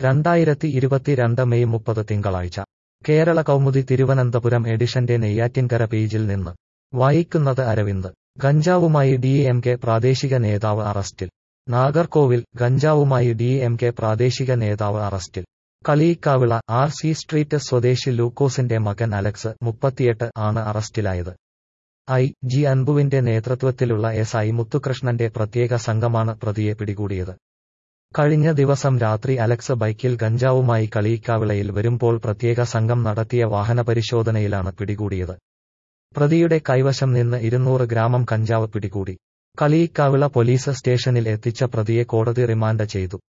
രണ്ടായിരത്തി ഇരുപത്തിരണ്ട് മെയ് മുപ്പത് തിങ്കളാഴ്ച കേരള കൗമുദി തിരുവനന്തപുരം എഡിഷന്റെ നെയ്യാറ്റിൻകര പേജിൽ നിന്ന് വായിക്കുന്നത് അരവിന്ദ് ഗഞ്ചാവുമായി ഡി എം കെ പ്രാദേശിക നേതാവ് അറസ്റ്റിൽ നാഗർകോവിൽ ഗഞ്ചാവുമായി ഡി എം കെ പ്രാദേശിക നേതാവ് അറസ്റ്റിൽ കളിയിക്കാവിള ആർ സി സ്ട്രീറ്റ് സ്വദേശി ലൂക്കോസിന്റെ മകൻ അലക്സ് മുപ്പത്തിയെട്ട് ആണ് അറസ്റ്റിലായത് ഐ ജി അൻബുവിന്റെ നേതൃത്വത്തിലുള്ള എസ് ഐ മുത്തുകൃഷ്ണന്റെ പ്രത്യേക സംഘമാണ് പ്രതിയെ പിടികൂടിയത് കഴിഞ്ഞ ദിവസം രാത്രി അലക്സ് ബൈക്കിൽ ഗഞ്ചാവുമായി കളിയിക്കാവിളയിൽ വരുമ്പോൾ പ്രത്യേക സംഘം നടത്തിയ വാഹനപരിശോധനയിലാണ് പിടികൂടിയത് പ്രതിയുടെ കൈവശം നിന്ന് ഇരുന്നൂറ് ഗ്രാമം കഞ്ചാവ് പിടികൂടി കളിയിക്കാവിള പോലീസ് സ്റ്റേഷനിൽ എത്തിച്ച പ്രതിയെ കോടതി റിമാൻഡ് ചെയ്തു